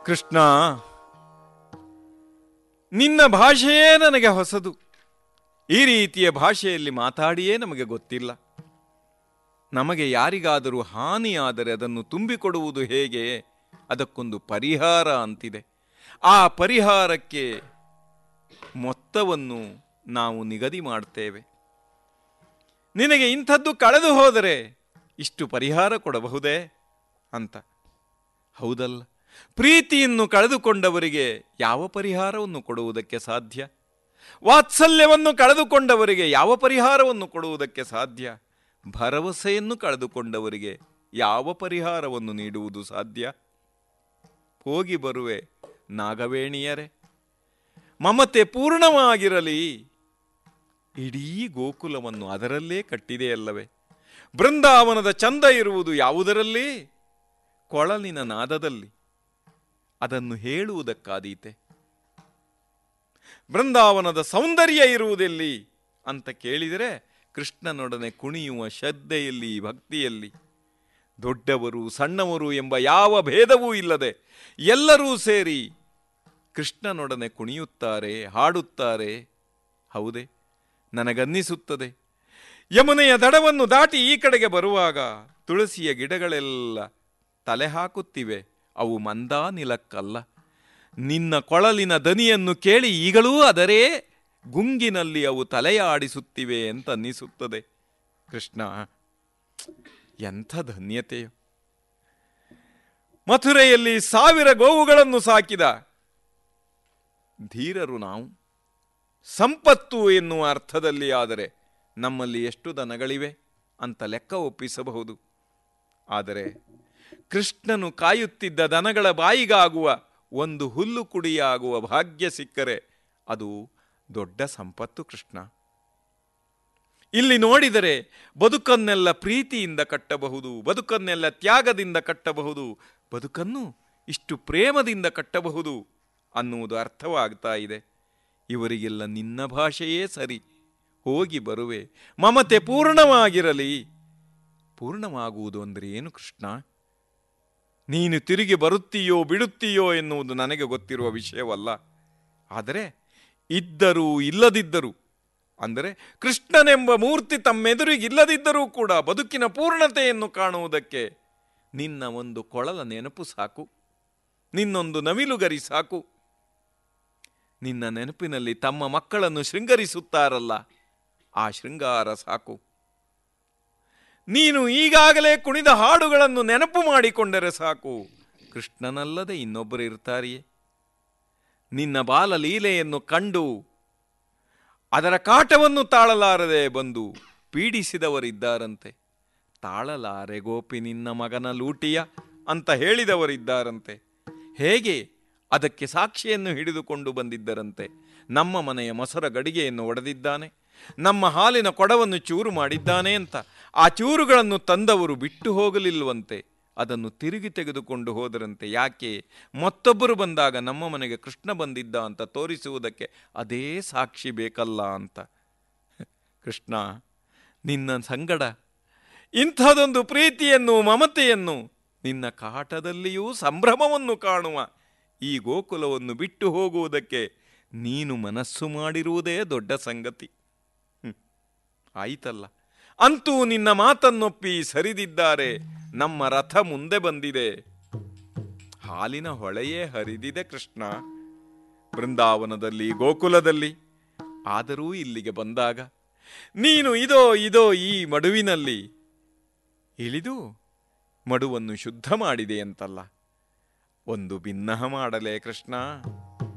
ಕೃಷ್ಣ ನಿನ್ನ ಭಾಷೆಯೇ ನನಗೆ ಹೊಸದು ಈ ರೀತಿಯ ಭಾಷೆಯಲ್ಲಿ ಮಾತಾಡಿಯೇ ನಮಗೆ ಗೊತ್ತಿಲ್ಲ ನಮಗೆ ಯಾರಿಗಾದರೂ ಹಾನಿಯಾದರೆ ಅದನ್ನು ತುಂಬಿಕೊಡುವುದು ಹೇಗೆ ಅದಕ್ಕೊಂದು ಪರಿಹಾರ ಅಂತಿದೆ ಆ ಪರಿಹಾರಕ್ಕೆ ಮೊತ್ತವನ್ನು ನಾವು ನಿಗದಿ ಮಾಡ್ತೇವೆ ನಿನಗೆ ಇಂಥದ್ದು ಕಳೆದು ಹೋದರೆ ಇಷ್ಟು ಪರಿಹಾರ ಕೊಡಬಹುದೇ ಅಂತ ಹೌದಲ್ಲ ಪ್ರೀತಿಯನ್ನು ಕಳೆದುಕೊಂಡವರಿಗೆ ಯಾವ ಪರಿಹಾರವನ್ನು ಕೊಡುವುದಕ್ಕೆ ಸಾಧ್ಯ ವಾತ್ಸಲ್ಯವನ್ನು ಕಳೆದುಕೊಂಡವರಿಗೆ ಯಾವ ಪರಿಹಾರವನ್ನು ಕೊಡುವುದಕ್ಕೆ ಸಾಧ್ಯ ಭರವಸೆಯನ್ನು ಕಳೆದುಕೊಂಡವರಿಗೆ ಯಾವ ಪರಿಹಾರವನ್ನು ನೀಡುವುದು ಸಾಧ್ಯ ಹೋಗಿ ಬರುವೆ ನಾಗವೇಣಿಯರೇ ಮಮತೆ ಪೂರ್ಣವಾಗಿರಲಿ ಇಡೀ ಗೋಕುಲವನ್ನು ಅದರಲ್ಲೇ ಕಟ್ಟಿದೆಯಲ್ಲವೇ ಬೃಂದಾವನದ ಚಂದ ಇರುವುದು ಯಾವುದರಲ್ಲಿ ಕೊಳಲಿನ ನಾದದಲ್ಲಿ ಅದನ್ನು ಹೇಳುವುದಕ್ಕಾದೀತೆ ಬೃಂದಾವನದ ಸೌಂದರ್ಯ ಇರುವುದೆಲ್ಲಿ ಅಂತ ಕೇಳಿದರೆ ಕೃಷ್ಣನೊಡನೆ ಕುಣಿಯುವ ಶ್ರದ್ಧೆಯಲ್ಲಿ ಭಕ್ತಿಯಲ್ಲಿ ದೊಡ್ಡವರು ಸಣ್ಣವರು ಎಂಬ ಯಾವ ಭೇದವೂ ಇಲ್ಲದೆ ಎಲ್ಲರೂ ಸೇರಿ ಕೃಷ್ಣನೊಡನೆ ಕುಣಿಯುತ್ತಾರೆ ಹಾಡುತ್ತಾರೆ ಹೌದೇ ನನಗನ್ನಿಸುತ್ತದೆ ಯಮುನೆಯ ದಡವನ್ನು ದಾಟಿ ಈ ಕಡೆಗೆ ಬರುವಾಗ ತುಳಸಿಯ ಗಿಡಗಳೆಲ್ಲ ತಲೆ ಹಾಕುತ್ತಿವೆ ಅವು ಮಂದಾನಿಲಕ್ಕಲ್ಲ ನಿನ್ನ ಕೊಳಲಿನ ದನಿಯನ್ನು ಕೇಳಿ ಈಗಲೂ ಅದರೇ ಗುಂಗಿನಲ್ಲಿ ಅವು ತಲೆಯ ಆಡಿಸುತ್ತಿವೆ ಅಂತ ಅನ್ನಿಸುತ್ತದೆ ಕೃಷ್ಣ ಎಂಥ ಧನ್ಯತೆಯು ಮಥುರೆಯಲ್ಲಿ ಸಾವಿರ ಗೋವುಗಳನ್ನು ಸಾಕಿದ ಧೀರರು ನಾವು ಸಂಪತ್ತು ಎನ್ನುವ ಅರ್ಥದಲ್ಲಿ ಆದರೆ ನಮ್ಮಲ್ಲಿ ಎಷ್ಟು ದನಗಳಿವೆ ಅಂತ ಲೆಕ್ಕ ಒಪ್ಪಿಸಬಹುದು ಆದರೆ ಕೃಷ್ಣನು ಕಾಯುತ್ತಿದ್ದ ದನಗಳ ಬಾಯಿಗಾಗುವ ಒಂದು ಹುಲ್ಲು ಕುಡಿಯಾಗುವ ಭಾಗ್ಯ ಸಿಕ್ಕರೆ ಅದು ದೊಡ್ಡ ಸಂಪತ್ತು ಕೃಷ್ಣ ಇಲ್ಲಿ ನೋಡಿದರೆ ಬದುಕನ್ನೆಲ್ಲ ಪ್ರೀತಿಯಿಂದ ಕಟ್ಟಬಹುದು ಬದುಕನ್ನೆಲ್ಲ ತ್ಯಾಗದಿಂದ ಕಟ್ಟಬಹುದು ಬದುಕನ್ನು ಇಷ್ಟು ಪ್ರೇಮದಿಂದ ಕಟ್ಟಬಹುದು ಅನ್ನುವುದು ಅರ್ಥವಾಗ್ತಾ ಇದೆ ಇವರಿಗೆಲ್ಲ ನಿನ್ನ ಭಾಷೆಯೇ ಸರಿ ಹೋಗಿ ಬರುವೆ ಮಮತೆ ಪೂರ್ಣವಾಗಿರಲಿ ಪೂರ್ಣವಾಗುವುದು ಅಂದರೆ ಏನು ಕೃಷ್ಣ ನೀನು ತಿರುಗಿ ಬರುತ್ತೀಯೋ ಬಿಡುತ್ತೀಯೋ ಎನ್ನುವುದು ನನಗೆ ಗೊತ್ತಿರುವ ವಿಷಯವಲ್ಲ ಆದರೆ ಇದ್ದರೂ ಇಲ್ಲದಿದ್ದರೂ ಅಂದರೆ ಕೃಷ್ಣನೆಂಬ ಮೂರ್ತಿ ತಮ್ಮೆದುರಿಗಿಲ್ಲದಿದ್ದರೂ ಕೂಡ ಬದುಕಿನ ಪೂರ್ಣತೆಯನ್ನು ಕಾಣುವುದಕ್ಕೆ ನಿನ್ನ ಒಂದು ಕೊಳಲ ನೆನಪು ಸಾಕು ನಿನ್ನೊಂದು ನವಿಲುಗರಿ ಸಾಕು ನಿನ್ನ ನೆನಪಿನಲ್ಲಿ ತಮ್ಮ ಮಕ್ಕಳನ್ನು ಶೃಂಗರಿಸುತ್ತಾರಲ್ಲ ಆ ಶೃಂಗಾರ ಸಾಕು ನೀನು ಈಗಾಗಲೇ ಕುಣಿದ ಹಾಡುಗಳನ್ನು ನೆನಪು ಮಾಡಿಕೊಂಡರೆ ಸಾಕು ಕೃಷ್ಣನಲ್ಲದೆ ಇನ್ನೊಬ್ಬರು ಇರ್ತಾರಿಯೇ ನಿನ್ನ ಬಾಲಲೀಲೆಯನ್ನು ಕಂಡು ಅದರ ಕಾಟವನ್ನು ತಾಳಲಾರದೆ ಬಂದು ಪೀಡಿಸಿದವರಿದ್ದಾರಂತೆ ತಾಳಲಾರೆ ಗೋಪಿ ನಿನ್ನ ಮಗನ ಲೂಟಿಯ ಅಂತ ಹೇಳಿದವರಿದ್ದಾರಂತೆ ಹೇಗೆ ಅದಕ್ಕೆ ಸಾಕ್ಷಿಯನ್ನು ಹಿಡಿದುಕೊಂಡು ಬಂದಿದ್ದರಂತೆ ನಮ್ಮ ಮನೆಯ ಮೊಸರ ಗಡಿಗೆಯನ್ನು ಒಡೆದಿದ್ದಾನೆ ನಮ್ಮ ಹಾಲಿನ ಕೊಡವನ್ನು ಚೂರು ಮಾಡಿದ್ದಾನೆ ಅಂತ ಆ ಚೂರುಗಳನ್ನು ತಂದವರು ಬಿಟ್ಟು ಹೋಗಲಿಲ್ವಂತೆ ಅದನ್ನು ತಿರುಗಿ ತೆಗೆದುಕೊಂಡು ಹೋದರಂತೆ ಯಾಕೆ ಮತ್ತೊಬ್ಬರು ಬಂದಾಗ ನಮ್ಮ ಮನೆಗೆ ಕೃಷ್ಣ ಬಂದಿದ್ದ ಅಂತ ತೋರಿಸುವುದಕ್ಕೆ ಅದೇ ಸಾಕ್ಷಿ ಬೇಕಲ್ಲ ಅಂತ ಕೃಷ್ಣ ನಿನ್ನ ಸಂಗಡ ಇಂಥದೊಂದು ಪ್ರೀತಿಯನ್ನು ಮಮತೆಯನ್ನು ನಿನ್ನ ಕಾಟದಲ್ಲಿಯೂ ಸಂಭ್ರಮವನ್ನು ಕಾಣುವ ಈ ಗೋಕುಲವನ್ನು ಬಿಟ್ಟು ಹೋಗುವುದಕ್ಕೆ ನೀನು ಮನಸ್ಸು ಮಾಡಿರುವುದೇ ದೊಡ್ಡ ಸಂಗತಿ ಹ್ಮ್. ಆಯಿತಲ್ಲ ಅಂತೂ ನಿನ್ನ ಮಾತನ್ನೊಪ್ಪಿ ಸರಿದಿದ್ದಾರೆ ನಮ್ಮ ರಥ ಮುಂದೆ ಬಂದಿದೆ ಹಾಲಿನ ಹೊಳೆಯೇ ಹರಿದಿದೆ ಕೃಷ್ಣ ಬೃಂದಾವನದಲ್ಲಿ ಗೋಕುಲದಲ್ಲಿ ಆದರೂ ಇಲ್ಲಿಗೆ ಬಂದಾಗ ನೀನು ಇದೋ ಇದೋ ಈ ಮಡುವಿನಲ್ಲಿ ಇಳಿದು ಮಡುವನ್ನು ಶುದ್ಧ ಮಾಡಿದೆ ಅಂತಲ್ಲ ಒಂದು ಭಿನ್ನಹ ಮಾಡಲೇ ಕೃಷ್ಣ